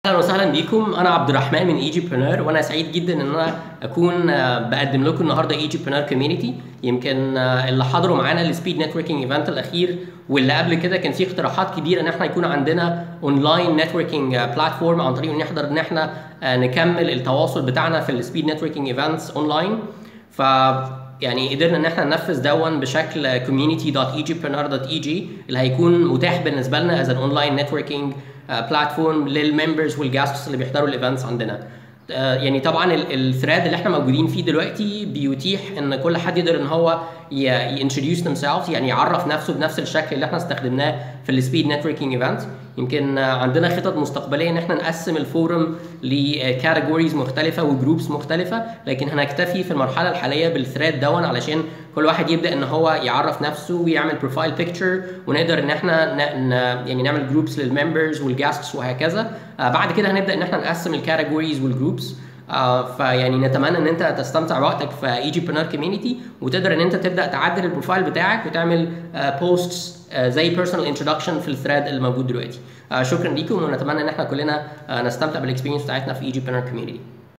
اهلا وسهلا بيكم انا عبد الرحمن من ايجي برنر وانا سعيد جدا ان انا اكون آه، بقدم لكم النهارده ايجي برنر كوميونتي يمكن آه، اللي حضروا معانا السبيد نتوركينج ايفنت الاخير واللي قبل كده كان في اقتراحات كبيره ان احنا يكون عندنا اونلاين نتوركينج بلاتفورم عن طريق ان نقدر ان احنا آه، نكمل التواصل بتاعنا في السبيد نتوركينج ايفنتس اونلاين ف يعني قدرنا ان احنا ننفذ دون بشكل community.egyptpreneur.eg اللي هيكون متاح بالنسبه لنا از ان اونلاين نتوركينج بلاتفورم للممبرز والجاستس اللي بيحضروا الايفنتس عندنا آه، يعني طبعا الثريد اللي احنا موجودين فيه دلوقتي بيتيح ان كل حد يقدر ان هو ينتروديوس themselves يعني يعرف نفسه بنفس الشكل اللي احنا استخدمناه في السبيد نتوركينج ايفنت يمكن آه، عندنا خطط مستقبليه ان احنا نقسم الفورم لكاتيجوريز مختلفه وجروبس مختلفه لكن هنكتفي في المرحله الحاليه بالثريد دون علشان كل واحد يبدا ان هو يعرف نفسه ويعمل بروفايل بيكتشر ونقدر ان احنا ن... ن... يعني نعمل جروبس للممبرز والجاستس وهكذا آه بعد كده هنبدا ان احنا نقسم الكاتيجوريز والجروبس آه فيعني نتمنى ان انت تستمتع بوقتك في ايجي برنر كوميونتي وتقدر ان انت تبدا تعدل البروفايل بتاعك وتعمل بوستس آه زي بيرسونال انتروداكشن في الثريد اللي موجود دلوقتي آه شكرا ليكم ونتمنى ان احنا كلنا آه نستمتع بالاكسبيرينس بتاعتنا في ايجي برنر كوميونتي